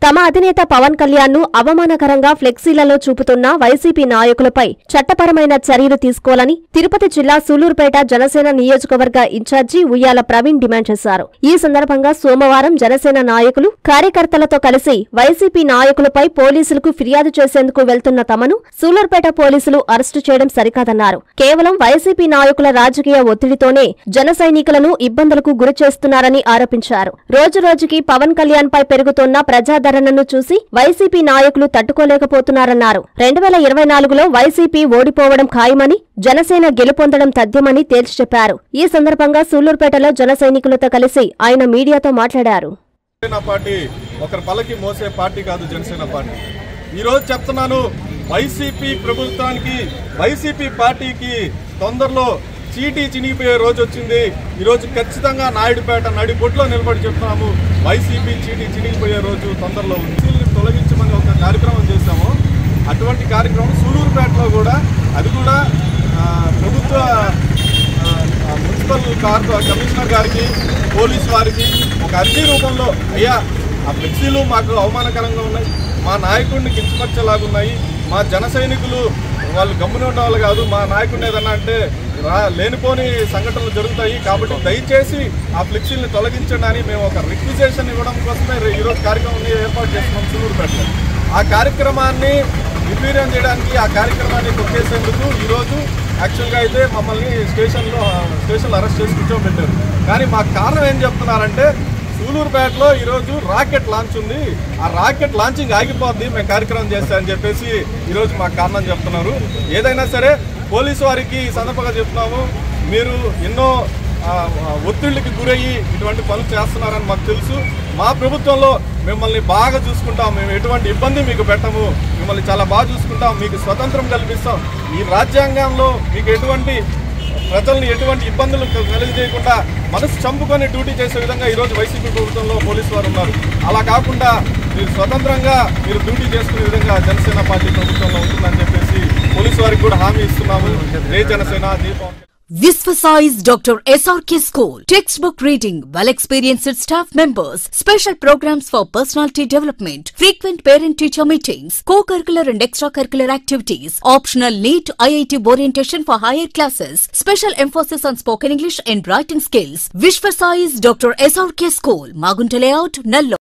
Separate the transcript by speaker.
Speaker 1: తమ అధినేత పవన్ కళ్యాణ్ ను అవమానకరంగా ఫ్లెక్సీలలో చూపుతున్న వైసీపీ నాయకులపై చట్టపరమైన చర్యలు తీసుకోవాలని తిరుపతి జిల్లా సూలూరుపేట జనసేన నియోజకవర్గ ఇన్ఛార్జి ఉయ్యాల ప్రవీణ్ డిమాండ్ చేశారు ఈ సందర్భంగా సోమవారం జనసేన నాయకులు కార్యకర్తలతో కలిసి వైసీపీ నాయకులపై పోలీసులకు ఫిర్యాదు చేసేందుకు వెళ్తున్న తమను సూలూరుపేట పోలీసులు అరెస్టు చేయడం సరికాదన్నారు కేవలం వైసీపీ నాయకుల రాజకీయ ఒత్తిడితోనే జన సైనికులను ఇబ్బందులకు గురి చేస్తున్నారని ఆరోపించారు రోజు రోజుకి పవన్ కళ్యాణ్ పై పెరుగుతున్న ప్రజాదరణను చూసి వైసీపీ నాయకులు తట్టుకోలేకపోతున్నారన్నారు రెండు వేల ఇరవై నాలుగులో వైసీపీ ఓడిపోవడం ఖాయమని జనసేన గెలుపొందడం తథ్యమని తేల్చి చెప్పారు ఈ సందర్భంగా సూళ్లూరుపేటలో జన సైనికులతో కలిసి ఆయన మీడియాతో మాట్లాడారు
Speaker 2: జనసేన పార్టీ ఒకరి పలకి మోసే పార్టీ కాదు జనసేన పార్టీ ఈ రోజు చెప్తున్నాను వైసీపీ ప్రభుత్వానికి వైసీపీ పార్టీకి తొందరలో చీటీ చినిగిపోయే రోజు వచ్చింది ఈ రోజు ఖచ్చితంగా నాయుడుపేట నడిబొట్లో నిలబడి చెప్తున్నాము వైసీపీ చీటీ చినిగిపోయే రోజు తొందరలో ఉంది సీల్ని తొలగించమని ఒక కార్యక్రమం చేశాము అటువంటి కార్యక్రమం సూలూరుపేటలో కూడా అది కూడా ఆ, ప్రభుత్వ ఆ, ఆ మున్సిపల్ కార్పొ కమిషనర్ గారికి పోలీస్ వారికి ఒక అర్జీ రూపంలో అయ్యా ఆ ఫ్లెక్సీలు మాకు అవమానకరంగా ఉన్నాయి మా నాయకుడిని కించపరిచేలాగున్నాయి మా జన సైనికులు వాళ్ళు గమ్మున ఉన్న వాళ్ళు కాదు మా నాయకుడిని ఏదన్నా అంటే రా లేనిపోని సంఘటనలు జరుగుతాయి కాబట్టి దయచేసి ఆ ఫ్లెక్సీని తొలగించండి అని మేము ఒక రిక్విజేషన్ ఇవ్వడం కోసమే రే- ఈరోజు కార్యక్రమం ఏర్పాటు చేస్తున్నాం సూలూరుపేటలో ఆ కార్యక్రమాన్ని నిర్వీర్యం చేయడానికి ఆ కార్యక్రమాన్ని తొక్కేసేందుకు ఈరోజు యాక్చువల్గా అయితే మమ్మల్ని స్టేషన్లో స్టేషన్లో అరెస్ట్ చేసి కూర్చోబెట్టారు కానీ మాకు కారణం ఏం చెప్తున్నారంటే సూలూరుపేటలో ఈరోజు రాకెట్ లాంచ్ ఉంది ఆ రాకెట్ లాంచింగ్ ఆగిపోద్ది మేము కార్యక్రమం చేస్తామని చెప్పేసి ఈరోజు మాకు కారణం చెప్తున్నారు ఏదైనా సరే పోలీసు వారికి ఈ సందర్భంగా చెప్తున్నాము మీరు ఎన్నో ఆ, ఆ, ఒత్తిళ్ళకి గురయ్యి ఇటువంటి పనులు చేస్తున్నారని మాకు తెలుసు మా ప్రభుత్వంలో మిమ్మల్ని బాగా చూసుకుంటాం మేము ఎటువంటి ఇబ్బంది మీకు పెట్టము మిమ్మల్ని చాలా బాగా చూసుకుంటాం మీకు స్వతంత్రం కల్పిస్తాం ఈ రాజ్యాంగంలో మీకు ఎటువంటి ప్రజల్ని ఎటువంటి ఇబ్బందులు కలిగజేయకుండా మనసు చంపుకొని డ్యూటీ చేసే విధంగా ఈరోజు వైసీపీ ప్రభుత్వంలో పోలీసు వారు ఉన్నారు అలా కాకుండా మీరు స్వతంత్రంగా మీరు డ్యూటీ చేసుకునే విధంగా జనసేన పార్టీ ప్రభుత్వంలో ఉంటుందని చెప్పేసి పోలీసు వారికి కూడా హామీ ఇస్తున్నాము జై జనసేన దీపం
Speaker 3: Visvasize Dr. SRK School. Textbook reading, well experienced staff members, special programs for personality development, frequent parent teacher meetings, co curricular and extracurricular activities, optional NEET IIT orientation for higher classes, special emphasis on spoken English and writing skills. Visvasize Dr. SRK School, Magunta Layout, Nallo.